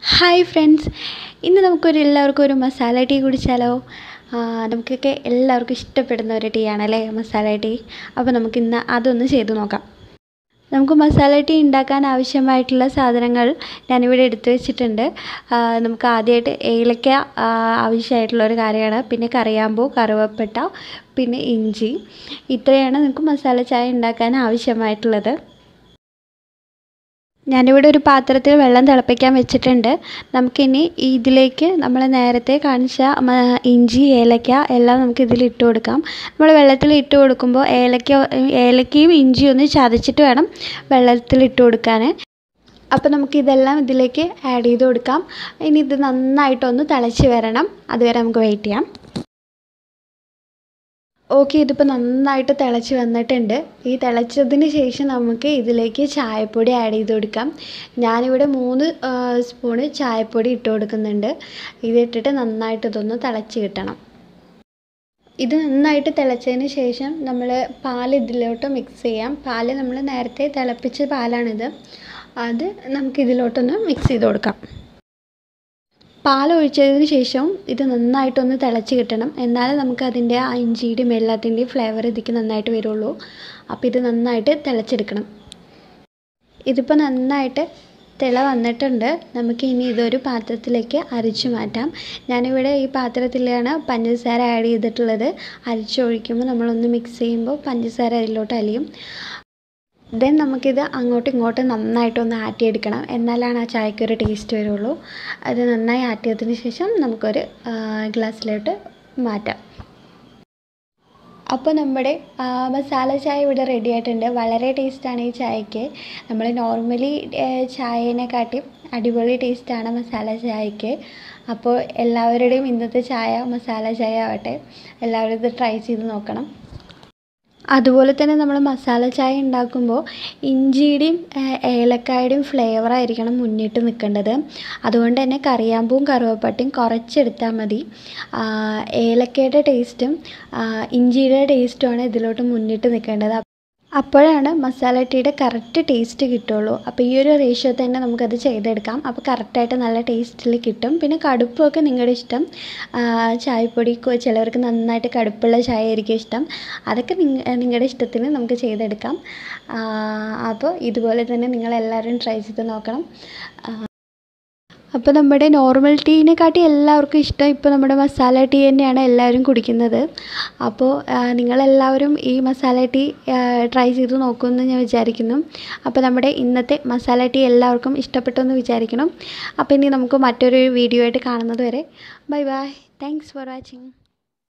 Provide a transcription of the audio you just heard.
hi friends ഇന്ന് നമുക്കൊരു എല്ലാവർക്കും ഒരു മസാല ടീ കുടിച്ചാലോ ആ, നമുക്കൊക്കെ എല്ലാവർക്കും ഇഷ്ടപ്പെടുന്ന ഒരു ടീ ആണല്ലേ മസാല ടീ അപ്പോൾ നമുക്കിന്ന് അതൊന്ന് ചെയ്തു നോക്കാം നമുക്ക് മസാല ടീ ഉണ്ടാക്കാൻ ആവശ്യമായിട്ടുള്ള സാധനങ്ങൾ ഞാനിവിടെ എടുത്തു വെച്ചിട്ടുണ്ട് ആ, നമുക്ക് ആദ്യമായിട്ട് ഏലക്ക ആ, ആവശ്യമായിട്ടുള്ള ഒരു കാര്യമാണ് പിന്നെ കറിയാമ്പൂ കറുവപ്പട്ട പിന്നെ ഇഞ്ചി ഇത്രയാണ് നമുക്ക് മസാല ചായ ഉണ്ടാക്കാൻ ആവശ്യമായിട്ടുള്ളത് ഞാനിവിടെ ഒരു പാത്രത്തിൽ വെള്ളം തിളപ്പിക്കാൻ വെച്ചിട്ടുണ്ട് നമുക്കിനി ഇതിലേക്ക് നമ്മൾ നേരത്തെ കാണിച്ച മ- ഇഞ്ചി ഏലക്ക എല്ലാം നമുക്ക് ഇതിൽ ഇട്ട് കൊടുക്കാം നമ്മൾ വെള്ളത്തിൽ ഇട്ട് കൊടുക്കുമ്പോൾ ഏലക്ക ഏലക്കയും ഇഞ്ചിയും ഒന്ന് ചതച്ചിട്ട് വേണം വെള്ളത്തിൽ ഇട്ട് കൊടുക്കാൻ അപ്പോൾ നമുക്ക് ഇതെല്ലാം ഇതിലേക്ക് ആഡ് ചെയ്ത് കൊടുക്കാം ഇനി ഇത് നന്നായിട്ടൊന്ന് തിളച്ച് വരണം അതുവരെ നമുക്ക് വെയിറ്റ് ചെയ്യാം ഓക്കെ ഇതിപ്പോൾ നന്നായിട്ട് തിളച്ച് വന്നിട്ടുണ്ട് ഈ തിളച്ചതിന് ശേഷം നമുക്ക് ഇതിലേക്ക് ചായപ്പൊടി ആഡ് ചെയ്ത് കൊടുക്കാം ഞാനിവിടെ മൂന്ന് ആ, സ്പൂണ് ചായപ്പൊടി ഇട്ട് കൊടുക്കുന്നുണ്ട് ഇതിട്ടിട്ട് നന്നായിട്ട് ഇതൊന്ന് തിളച്ച് കിട്ടണം ഇത് നന്നായിട്ട് തിളച്ചതിന് ശേഷം നമ്മൾ പാൽ ഇതിലോട്ട് മിക്സ് ചെയ്യാം പാൽ നമ്മൾ നേരത്തെ തിളപ്പിച്ച പാലാണിത് അത് നമുക്ക് ഇതിലോട്ടൊന്ന് മിക്സ് ചെയ്ത് കൊടുക്കാം പാൽ ഒഴിച്ചതിന് ശേഷം ഇത് നന്നായിട്ടൊന്ന് തിളച്ച് കിട്ടണം എന്നാലേ നമുക്ക് അതിൻ്റെ ആ ഇഞ്ചിയുടെയും എല്ലാത്തിൻ്റെയും ഫ്ലേവർ ഇതിലേക്ക് നന്നായിട്ട് വരുള്ളൂ അപ്പോൾ ഇത് നന്നായിട്ട് തിളച്ചെടുക്കണം ഇതിപ്പോൾ നന്നായിട്ട് തിള വന്നിട്ടുണ്ട് നമുക്ക് ഇനി ഇതൊരു പാത്രത്തിലേക്ക് അരിച്ചു മാറ്റാം ഞാനിവിടെ ഈ പാത്രത്തിലാണ് പഞ്ചസാര ആഡ് ചെയ്തിട്ടുള്ളത് അരിച്ചൊഴിക്കുമ്പോൾ നമ്മളൊന്ന് മിക്സ് ചെയ്യുമ്പോൾ പഞ്ചസാര അതിലോട്ട് അലിയും ദെൻ നമുക്കിത് അങ്ങോട്ടും ഇങ്ങോട്ടും നന്നായിട്ടൊന്ന് ആറ്റിയെടുക്കണം എന്നാലാണ് ആ ചായക്കൊരു ടേസ്റ്റ് വരുള്ളൂ അത് നന്നായി ആറ്റിയതിന് ശേഷം നമുക്കൊരു ആ, ഗ്ലാസ്സിലോട്ട് മാറ്റാം അപ്പോൾ നമ്മുടെ ആ, മസാല ചായ ഇവിടെ റെഡി ആയിട്ടുണ്ട് വളരെ ടേസ്റ്റാണ് ഈ ചായക്ക് നമ്മൾ നോർമലി ചായനെക്കാട്ടിയും അടിപൊളി ടേസ്റ്റാണ് മസാല ചായക്ക് അപ്പോൾ എല്ലാവരുടെയും ഇന്നത്തെ ചായ മസാല ചായ ആവട്ടെ എല്ലാവരും ഇത് ട്രൈ ചെയ്ത് നോക്കണം അതുപോലെ തന്നെ നമ്മൾ മസാല ചായ ഉണ്ടാക്കുമ്പോൾ ഇഞ്ചിയുടെയും ഏ- ഏലക്കായുടെയും ഫ്ലേവർ ആയിരിക്കണം മുന്നിട്ട് നിൽക്കേണ്ടത് അതുകൊണ്ട് തന്നെ കറിയാമ്പൂവും കറുവപ്പട്ടയും കുറച്ചെടുത്താൽ മതി ആ, ഏലക്കയുടെ ടേസ്റ്റും ആ, ഇഞ്ചിയുടെ ടേസ്റ്റുമാണ് ഇതിലോട്ട് മുന്നിട്ട് നിൽക്കേണ്ടത് അപ്പോഴാണ് മസാല ടീയുടെ കറക്റ്റ് ടേസ്റ്റ് കിട്ടുള്ളൂ അപ്പോൾ ഈ ഒരു റേഷ്യോ തന്നെ നമുക്കത് ചെയ്തെടുക്കാം അപ്പോൾ കറക്റ്റായിട്ട് നല്ല ടേസ്റ്റിൽ കിട്ടും പിന്നെ കടുപ്പമൊക്കെ നിങ്ങളുടെ ഇഷ്ടം ആ, ചായപ്പൊടി കൊ- ചിലവർക്ക് നന്നായിട്ട് കടുപ്പുള്ള ചായ ആയിരിക്കും ഇഷ്ടം അതൊക്കെ നിങ്ങ നിങ്ങളുടെ ഇഷ്ടത്തിന് നമുക്ക് ചെയ്തെടുക്കാം ആ, അപ്പോൾ ഇതുപോലെ തന്നെ നിങ്ങളെല്ലാവരും ട്രൈ ചെയ്ത് നോക്കണം ആ, അപ്പോൾ നമ്മുടെ നോർമൽ ടീനെക്കാട്ടി എല്ലാവർക്കും ഇഷ്ടം ഇപ്പോൾ നമ്മുടെ മസാല ടീ തന്നെയാണ് എല്ലാവരും കുടിക്കുന്നത് അപ്പോൾ ആ, നിങ്ങളെല്ലാവരും ഈ മസാല ടീ ആ, ട്രൈ ചെയ്ത് നോക്കുമെന്ന് ഞാൻ വിചാരിക്കുന്നു അപ്പോൾ നമ്മുടെ ഇന്നത്തെ മസാല ടീ എല്ലാവർക്കും ഇഷ്ടപ്പെട്ടെന്ന് വിചാരിക്കണം അപ്പോൾ ഇനി നമുക്ക് മറ്റൊരു വീഡിയോ ആയിട്ട് കാണുന്നത് വരെ bye bye thanks for watching